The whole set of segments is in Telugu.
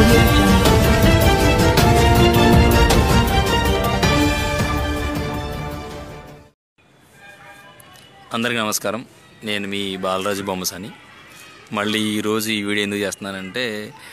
audio jungle. అందరికీ నమస్కారం నేను మీ బాలరాజు బొమ్మసాని మళ్ళీ ఈరోజు ఈ వీడియో ఎందుకు చేస్తున్నానంటే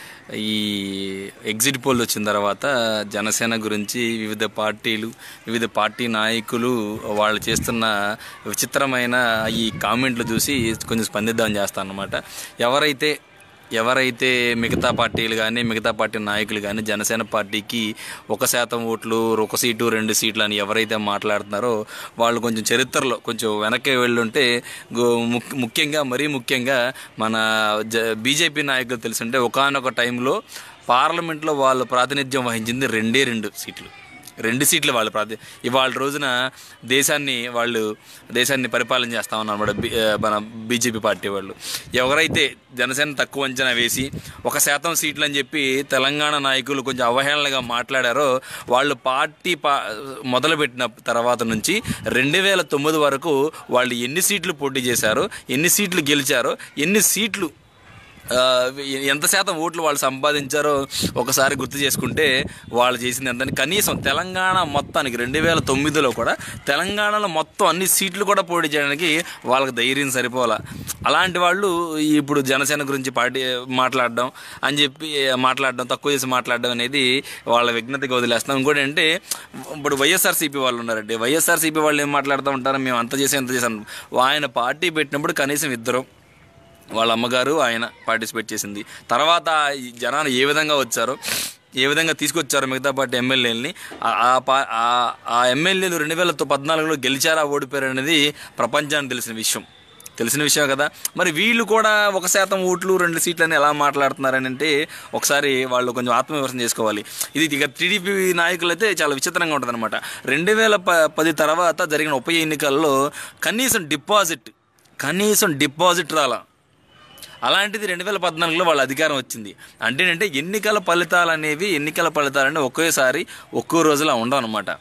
ఈ ఎగ్జిట్ పోల్ వచ్చిన తర్వాత జనసేన గురించి వివిధ పార్టీలు వివిధ పార్టీ నాయకులు వాళ్ళు చేస్తున్న విచిత్రమైన ఈ కామెంట్లు చూసి కొంచెం స్పందిద్దామని చేస్తాను అనమాట ఎవరైతే ఎవరైతే మిగతా పార్టీలు కానీ మిగతా పార్టీ నాయకులు కానీ జనసేన పార్టీకి ఒక శాతం ఓట్లు ఒక సీటు రెండు సీట్లు అని ఎవరైతే మాట్లాడుతున్నారో వాళ్ళు కొంచెం చరిత్రలో కొంచెం వెనక్కి వెళ్ళుంటే గు- ముక్- ముఖ్యంగా మరీ ముఖ్యంగా మన జ బీజేపీ నాయకులు తెలుసుంటే ఒకనొక టైంలో పార్లమెంట్లో వాళ్ళు ప్రాతినిధ్యం వహించింది రెండే రెండు సీట్లు రెండు సీట్లు వాళ్ళు ప్రాతి ఇవాళ రోజున దేశాన్ని వాళ్ళు దేశాన్ని పరిపాలన చేస్తా ఉన్నారు బి- ఆ, మన బీజేపీ పార్టీ వాళ్ళు ఎవరైతే జనసేన తక్కువ అంచనా వేసి ఒక శాతం సీట్లు అని చెప్పి తెలంగాణ నాయకులు కొంచెం అవహేళనగా మాట్లాడారో వాళ్ళు పార్టీ పా మొదలుపెట్టిన తర్వాత నుంచి రెండు వేల తొమ్మిది వరకు వాళ్ళు ఎన్ని సీట్లు పోటీ చేశారో ఎన్ని సీట్లు గెలిచారో ఎన్ని సీట్లు ఆ, ఎంత శాతం ఓట్లు వాళ్ళు సంపాదించారో ఒకసారి గుర్తు చేసుకుంటే వాళ్ళు చేసింది ఎంత కనీసం తెలంగాణ మొత్తానికి రెండు వేల తొమ్మిదిలో కూడా తెలంగాణలో మొత్తం అన్ని సీట్లు కూడా పోటీ చేయడానికి వాళ్ళకి ధైర్యం సరిపోలా అలాంటి వాళ్ళు ఇప్పుడు జనసేన గురించి పార్టీ మాట్లాడడం అని చెప్పి మాట్లాడడం తక్కువ చేసి మాట్లాడడం అనేది వాళ్ళ విజ్ఞతకి వదిలేస్తాం ఇంకోటి అంటే ఇప్పుడు వైఎస్ఆర్సీపీ వాళ్ళు ఉన్నారండి వైఎస్ఆర్సీపీ వాళ్ళు ఏం మాట్లాడుతూ ఉంటారు మేము అంత చేసాం ఇంత చేసాం ఆయన పార్టీ పెట్టినప్పుడు కనీసం ఇద్దరు వాళ్ళ అమ్మగారు ఆయన పార్టిసిపేట్ చేసింది తర్వాత ఈ జనాలు ఏ విధంగా వచ్చారో ఏ విధంగా తీసుకొచ్చారో మిగతా పార్టీ ఎమ్మెల్యేలని ఆ- ఆ పా- ఆ- ఆ ఎమ్మెల్యేలు రెండు వేల పద్నాలుగులో గెలిచారా ఓడిపోయారు అనేది ప్రపంచానికి తెలిసిన విషయం తెలిసిన విషయం కదా మరి వీళ్ళు కూడా ఒక శాతం ఓట్లు రెండు సీట్లని ఎలా మాట్లాడుతున్నారని అంటే ఒకసారి వాళ్ళు కొంచెం ఆత్మవిమర్శనం చేసుకోవాలి ఇది ఇక టీడీపీ నాయకులు అయితే చాలా విచిత్రంగా ఉంటుంది అనమాట రెండు వేల ప పది తర్వాత జరిగిన ఉప ఎన్నికల్లో కనీసం డిపాజిట్ కనీసం డిపాజిట్ రాలా అలాంటిది రెండు వేల పద్నాలుగులో వాళ్ళ అధికారం వచ్చింది అంటే ఏంటంటే ఎన్నికల ఫలితాలు అనేవి ఎన్నికల ఫలితాలు ఒకేసారి ఒక్కో రోజులా ఉండవు అనమాట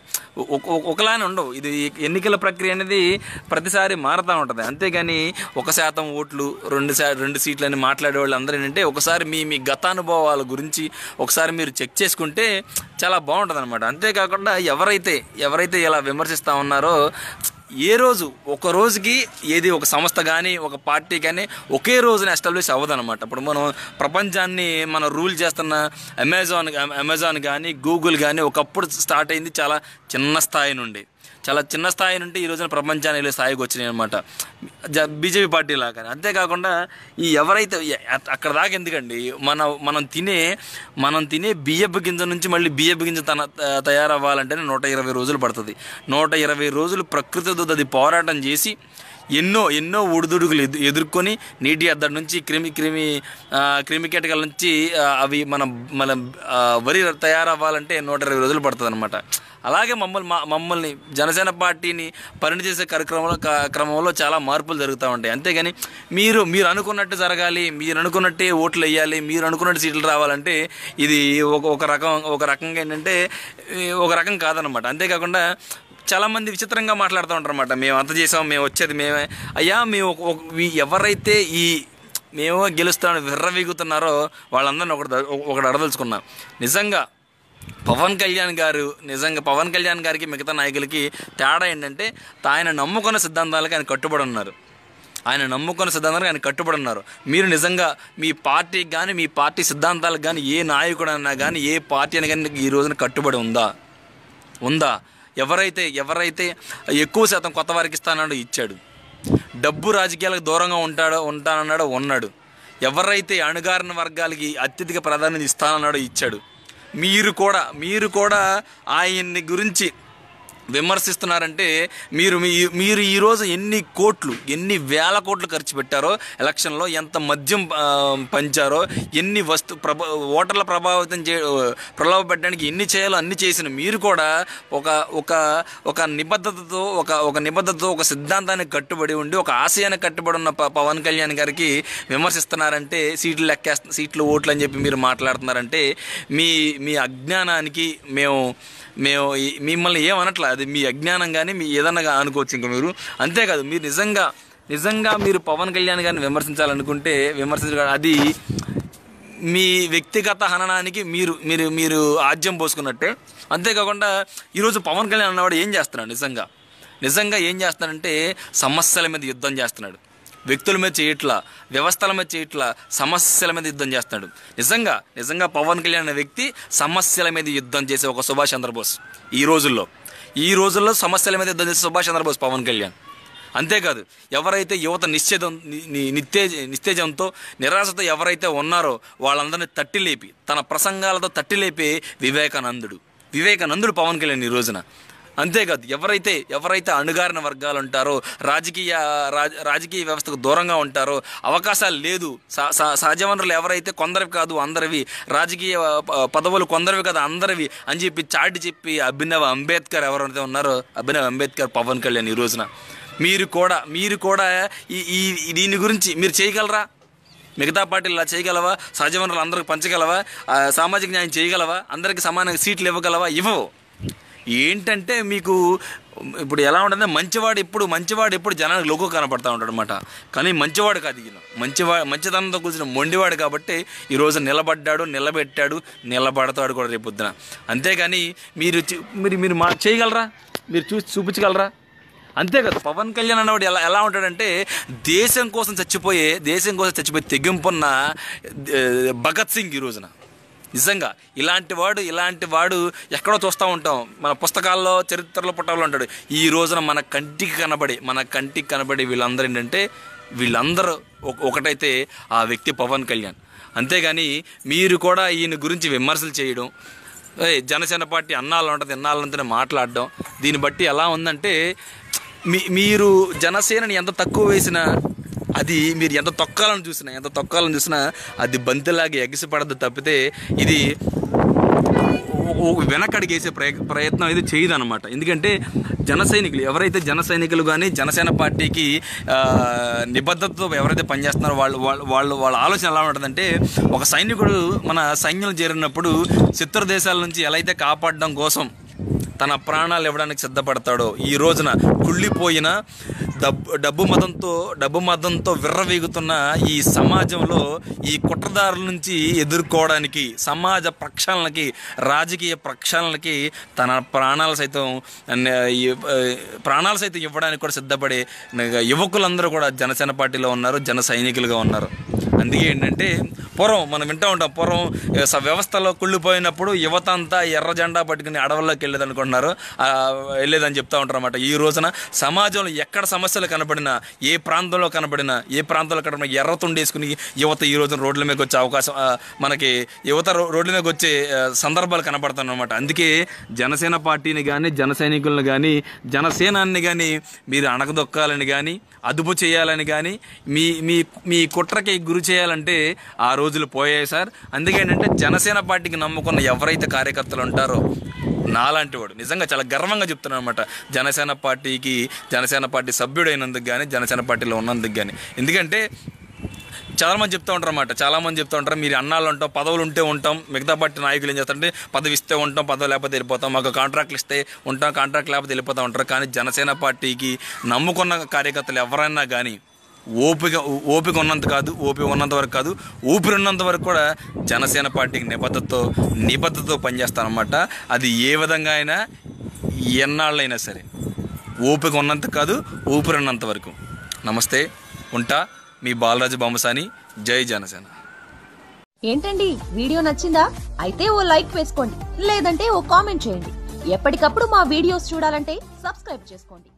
ఒకలానే ఉండవు ఇది ఎన్నికల ప్రక్రియ అనేది ప్రతిసారి మారుతూ ఉంటుంది అంతేగాని ఒక శాతం ఓట్లు రెండు శా రెండు సీట్లు అని మాట్లాడే వాళ్ళు అందరూ ఏంటంటే ఒకసారి మీ మీ గతానుభవాల గురించి ఒకసారి మీరు చెక్ చేసుకుంటే చాలా బాగుంటుంది అనమాట అంతేకాకుండా ఎవరైతే ఎవరైతే ఇలా విమర్శిస్తూ ఉన్నారో ఏ రోజు ఒక రోజుకి ఏది ఒక సంస్థ కానీ ఒక పార్టీ కానీ ఒకే రోజున ఎస్టాబ్లిష్ అవ్వదన్నమాట ఇప్పుడు మనం ప్రపంచాన్ని మనం రూల్ చేస్తున్న అమెజాన్ అమెజాన్ కానీ గూగుల్ కానీ ఒకప్పుడు స్టార్ట్ అయింది చాలా చిన్న స్థాయి నుండి చాలా చిన్న స్థాయి నుండి ఈ రోజున ప్రపంచాన్ని వెళ్ళే స్థాయికి వచ్చినాయి అనమాట బీజేపీ పార్టీ లాగా అంతేకాకుండా ఈ ఎవరైతే అ- అక్కడ దాకా ఎందుకండి మన మనం తినే మనం తినే బియ్యపు గింజ నుంచి మళ్ళీ బియ్యపు గింజ తన త- తయారవ్వాలంటేనే నూట ఇరవై రోజులు పడుతుంది నూట ఇరవై రోజులు ప్రకృతితో అది పోరాటం చేసి ఎన్నో ఎన్నో ఒడిదుడుకులు ఎదు ఎదుర్కొని నీటి అద్దడి నుంచి క్రిమి క్రిమి ఆ, క్రిమి కీటకాల నుంచి ఆ, అవి మన మన ఆ, వరి తయారవ్వాలంటే నూట ఇరవై రోజులు పడుతుంది అనమాట అలాగే మమ్మల్ని మా- మమ్మల్ని జనసేన పార్టీని పని చేసే కార్యక్రమంలో క- క్రమంలో చాలా మార్పులు జరుగుతూ ఉంటాయి అంతేగాని మీరు మీరు అనుకున్నట్టు జరగాలి మీరు అనుకున్నట్టే ఓట్లు వేయాలి మీరు అనుకున్నట్టు సీట్లు రావాలంటే ఇది ఒక ఒక రకం ఒక రకంగా ఏంటంటే ఈ, ఒక రకం కాదనమాట అంతేకాకుండా చాలా మంది విచిత్రంగా మాట్లాడుతూ ఉంటారు అనమాట మేము అంత చేసాం మేము వచ్చేది మేమే అయ్యా మేము ఒక- ఒక- ఈ- ఎవరైతే ఈ మేము గెలుస్తామని విర్రవీగుతున్నారో వాళ్ళందరినీ ఒకటి ఒకటి అడదలుచుకున్నాం నిజంగా పవన్ కళ్యాణ్ గారు నిజంగా పవన్ కళ్యాణ్ గారికి మిగతా నాయకులకి తేడా ఏంటంటే ఆయన నమ్ముకున్న సిద్ధాంతాలకు ఆయన కట్టుబడి ఉన్నారు ఆయన నమ్ముకున్న సిద్ధాంతాలకు ఆయన కట్టుబడి ఉన్నారు మీరు నిజంగా మీ పార్టీకి కానీ మీ పార్టీ సిద్ధాంతాలకు కానీ ఏ నాయకుడన్నా కానీ ఏ పార్టీ అయినా కానీ ఈ రోజున కట్టుబడి ఉందా ఉందా ఎవరైతే ఎవరైతే ఎక్కువ శాతం కొత్త వారికి ఇస్తానన్నాడో ఇచ్చాడు డబ్బు రాజకీయాలకు దూరంగా ఉంటాడో ఉంటానన్నాడో ఉన్నాడు ఎవరైతే అణుగారిన వర్గాలకి అత్యధిక ప్రాధాన్యత ఇస్తానన్నాడో ఇచ్చాడు మీరు కూడా మీరు కూడా ఆయన్ని గురించి విమర్శిస్తున్నారంటే మీరు మీ మీరు ఈరోజు ఎన్ని కోట్లు ఎన్ని వేల కోట్లు ఖర్చు పెట్టారో ఎలక్షన్లో ఎంత మద్యం ఆ, పంచారో ఎన్ని వస్తు ప్రభ ఓటర్ల ప్రభావితం చే ప్రలోభ పెట్టడానికి ఎన్ని చేయాలో అన్ని చేసిన మీరు కూడా ఒక ఒక ఒక నిబద్ధతతో ఒక ఒక నిబద్ధతతో ఒక సిద్ధాంతానికి కట్టుబడి ఉండి ఒక ఆశయానికి కట్టుబడి ఉన్న ప- పవన్ కళ్యాణ్ గారికి విమర్శిస్తున్నారంటే సీట్లు లెక్కేస్త సీట్లు ఓట్లు అని చెప్పి మీరు మాట్లాడుతున్నారంటే మీ మీ అజ్ఞానానికి మేము మేము ఈ- మిమ్మల్ని ఏమనట్లా అది మీ అజ్ఞానం కానీ మీ ఏదన్నా గా- అనుకోవచ్చు ఇంకా మీరు అంతేకాదు మీరు నిజంగా నిజంగా మీరు పవన్ కళ్యాణ్ గారిని విమర్శించాలనుకుంటే విమర్శించాలి అది మీ వ్యక్తిగత హననానికి మీరు మీరు మీరు ఆజ్యం పోసుకున్నట్టే అంతేకాకుండా ఈరోజు పవన్ కళ్యాణ్ అన్నవాడు ఏం చేస్తున్నాడు నిజంగా నిజంగా ఏం చేస్తున్నాడంటే సమస్యల మీద యుద్ధం చేస్తున్నాడు వ్యక్తుల మీద చేయట్లా వ్యవస్థల మీద చేయట్లా సమస్యల మీద యుద్ధం చేస్తున్నాడు నిజంగా నిజంగా పవన్ కళ్యాణ్ అనే వ్యక్తి సమస్యల మీద యుద్ధం చేసే ఒక సుభాష్ చంద్రబోస్ ఈ రోజుల్లో ఈ రోజుల్లో సమస్యల మీద యుద్ధం చేసే సుభాష్ చంద్రబోస్ పవన్ కళ్యాణ్ అంతేకాదు ఎవరైతే యువత నిశ్చేదం ని- ని- నిత్తేజ నిస్తేజంతో నిరాశతో ఎవరైతే ఉన్నారో వాళ్ళందరినీ తట్టి లేపి తన ప్రసంగాలతో తట్టి లేపే వివేకానందుడు వివేకానందుడు పవన్ కళ్యాణ్ ఈ రోజున అంతేకాదు ఎవరైతే ఎవరైతే అణుగారిన వర్గాలు ఉంటారో రాజకీయ రాజ- రాజకీయ వ్యవస్థకు దూరంగా ఉంటారో అవకాశాలు లేదు సా- సా- సహజ వనరులు ఎవరైతే కొందరివి కాదు అందరివి రాజకీయ ప- పదవులు కొందరివి కాదు అందరివి అని చెప్పి చాటి చెప్పి అభినవ్ అంబేద్కర్ ఎవరైతే ఉన్నారో అభినవ్ అంబేద్కర్ పవన్ కళ్యాణ్ ఈ రోజున మీరు కూడా మీరు కూడా ఈ ఈ ఈ దీని గురించి మీరు చేయగలరా మిగతా పార్టీలు ఇలా చేయగలవా సహజ వనరులు అందరికి పంచగలవా ఆ, సామాజిక న్యాయం చేయగలవా అందరికి సమానంగా సీట్లు ఇవ్వగలవా ఇవ్వవు ఏంటంటే మీకు ఇప్పుడు ఎలా ఉంటుంది మంచివాడు ఎప్పుడు మంచివాడు ఎప్పుడు జనానికి లోకో కనపడతా ఉంటాడు అనమాట కానీ మంచివాడు కాదు ఈయన మంచివా మంచితనంతో కూర్చున్న మొండివాడు కాబట్టి ఈరోజు నిలబడ్డాడు నిలబెట్టాడు నిలబడతాడు కూడా రేపు పొద్దున అంతేగాని మీరు చే- మీరు మీరు మా చేయగలరా మీరు చూసి చూపించగలరా అంతే కదా పవన్ కళ్యాణ్ అన్నవాడు ఎలా ఎలా ఉంటాడంటే దేశం కోసం చచ్చిపోయే దేశం కోసం చచ్చిపోయి తెగింపున్న ఏ, భగత్ సింగ్ ఈ రోజున నిజంగా ఇలాంటి వాడు ఇలాంటి వాడు ఎక్కడో చూస్తూ ఉంటాం మన పుస్తకాల్లో చరిత్రలో పుట్టాలో ఉంటాడు ఈ రోజున మన కంటికి కనబడి మన కంటికి కనబడి వీళ్ళందరూ ఏంటంటే వీళ్ళందరూ ఒక- ఒకటైతే ఆ వ్యక్తి పవన్ కళ్యాణ్ అంతేగాని మీరు కూడా ఈయన గురించి విమర్శలు చేయడం ఏయ్, జనసేన పార్టీ అన్నాళ్ళు ఉంటుంది ఇన్నాళ్ళంతనే మాట్లాడడం దీన్ని బట్టి ఎలా ఉందంటే మీ మీరు జనసేనని ఎంత తక్కువ వేసినా అది మీరు ఎంత తొక్కాలని చూసినా ఎంత తొక్కాలని చూసినా అది బంతిలాగా ఎగిసిపడదు తప్పితే ఇది ఓ- ఓ వెనకడిగేసే ప్రయ ప్రయత్నం ఇది చేయదు అనమాట ఎందుకంటే జన సైనికులు ఎవరైతే జన సైనికులు కానీ జనసేన పార్టీకి ఆ, నిబద్ధతతో ఎవరైతే పనిచేస్తున్నారో వాళ్ళు వాళ్ళు వాళ్ళు వాళ్ళ ఆలోచన ఎలా ఉంటుందంటే ఒక సైనికుడు మన సైన్యం చేరినప్పుడు శత్రు దేశాల నుంచి ఎలా అయితే కాపాడడం కోసం తన ప్రాణాలు ఇవ్వడానికి సిద్ధపడతాడో ఈ రోజున కుళ్ళిపోయిన డబ్బు డబ్బు మతంతో డబ్బు మతంతో విర్రవీగుతున్న ఈ సమాజంలో ఈ కుట్రదారుల నుంచి ఎదుర్కోవడానికి సమాజ ప్రక్షాళనకి రాజకీయ ప్రక్షాళనకి తన ప్రాణాలు సైతం అన్న- ఈ, ఆ, ప్రాణాలు సైతం ఇవ్వడానికి కూడా సిద్ధపడే యువకులందరూ కూడా జనసేన పార్టీలో ఉన్నారు జన సైనికులుగా ఉన్నారు అందుకే ఏంటంటే పూర్వం మనం వింటూ ఉంటాం పూర్వం ఏ, స- వ్యవస్థలో కుళ్ళిపోయినప్పుడు యువత అంతా ఎర్ర జెండా పట్టుకుని అడవుల్లోకి వెళ్ళేది అనుకుంటున్నారు ఆ, వెళ్ళేదని చెప్తా ఉంటారు అనమాట ఈ రోజున సమాజంలో ఎక్కడ సమస్యలు కనబడినా ఏ ప్రాంతంలో కనబడినా ఏ ప్రాంతంలో కనబడినా ఎర్ర తుండేసుకుని యువత ఈ రోజున రోడ్ల మీదకి వచ్చే అవకాశం ఆ, మనకి యువత రో- రోడ్ల మీదకి వచ్చే ఆ, సందర్భాలు కనపడుతున్నాయి అనమాట అందుకే జనసేన పార్టీని కానీ జన సైనికులను కానీ జనసేనాన్ని కానీ మీరు అణగదొక్కాలని కానీ అదుపు చేయాలని కానీ మీ మీ మీ కుట్రకి గురి చేయాలంటే ఆ రోజులు పోయాయి సార్ అందుకే ఏంటంటే జనసేన పార్టీకి నమ్ముకున్న ఎవరైతే కార్యకర్తలు ఉంటారో నాలాంటి వాడు నిజంగా చాలా గర్వంగా చెప్తున్నాను అనమాట జనసేన పార్టీకి జనసేన పార్టీ సభ్యుడైనందుకు కానీ జనసేన పార్టీలో ఉన్నందుకు కానీ ఎందుకంటే చాలా మంది చెప్తూ ఉంటారు అన్నమాట చాలా మంది చెప్తూ ఉంటారు మీరు అన్నాళ్ళు ఉంటాం పదవులు ఉంటే ఉంటాం మిగతా పార్టీ నాయకులు ఏం చేస్తారంటే పదవి ఇస్తే ఉంటాం పదవి లేకపోతే వెళ్ళిపోతాం మాకు కాంట్రాక్ట్లు ఇస్తే ఉంటాం కాంట్రాక్ట్ లేకపోతే వెళ్ళిపోతూ ఉంటారు కానీ జనసేన పార్టీకి నమ్ముకున్న కార్యకర్తలు ఎవరైనా కానీ ఓపిక ఓపిక ఉన్నంత కాదు ఓపిక ఉన్నంత వరకు కాదు ఊపిరి ఉన్నంత వరకు కూడా జనసేన పార్టీకి నిబద్ధతతో నిబద్ధతతో పనిచేస్తానమాట అది ఏ విధంగా అయినా ఎన్నాళ్ళైనా సరే ఓపిక ఉన్నంత కాదు ఊపిరి ఉన్నంత వరకు నమస్తే ఉంటా మీ బాలరాజు బొమ్మసాని జై జనసేన ఏంటండి వీడియో నచ్చిందా అయితే ఓ లైక్ వేసుకోండి లేదంటే ఓ కామెంట్ చేయండి ఎప్పటికప్పుడు మా వీడియోస్ చూడాలంటే సబ్స్క్రైబ్ చేసుకోండి